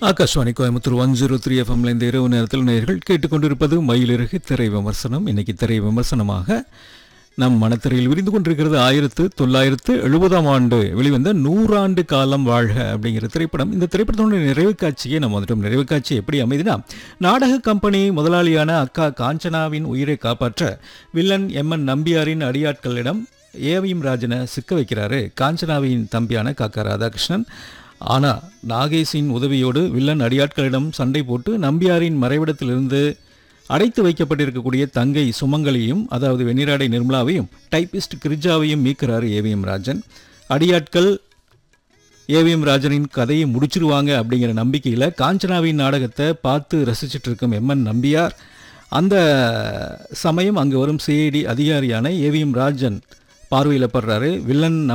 Akashvani Coimbatore one zero three எஃப்எம்ல இந்த இரவு நேரத்தில் நேயர்கள் கேட்டுக்கொண்டிருப்பது மயிலிறகு திரை விமர்சனம் இன்னைக்கு திரை விமர்சனமாக நம் மனத்திரையில் விரிந்து கொண்டிருக்கிறது ஆயிரத்து தொள்ளாயிரத்து எழுபதாம் ஆண்டு வெளிவந்த நூறாண்டு காலம் வாழ்க அப்படிங்கிற திரைப்படம் இந்த திரைப்படத்தினுடைய நிறைவு காட்சியை நம்ம வந்துட்டோம் நிறைவு காட்சி எப்படி அமைதுனா நாடக கம்பெனி முதலாளியான அக்கா காஞ்சனாவின் உயிரை காப்பாற்ற வில்லன் எம் என் நம்பியாரின் அடியாட்களிடம் ஏவிஎம் ராஜனை சிக்க வைக்கிறாரு காஞ்சனாவின் தம்பியான காக்கா ராதாகிருஷ்ணன் ஆனால் நாகேஷின் உதவியோடு வில்லன் அடியாட்களிடம் சண்டை போட்டு நம்பியாரின் மறைவிடத்திலிருந்து அடைத்து வைக்கப்பட்டிருக்கக்கூடிய தங்கை சுமங்கலியும் அதாவது வெண்ணிராடை நிர்மலாவையும் டைப்பிஸ்ட் கிரிஜாவையும் மீட்கிறாரு ஏவிஎம் ராஜன் அடியாட்கள் ஏவிஎம் ராஜனின் கதையை முடிச்சிருவாங்க அப்படிங்கிற நம்பிக்கையில் காஞ்சனாவின் நாடகத்தை பார்த்து ரசிச்சிட்டு இருக்கும் எம்என் நம்பியார் அந்த சமயம் அங்கே வரும் சிஐடி அதிகாரியான ஏவிஎம் ராஜன் பார்வையில் படுறாரு வில்லன்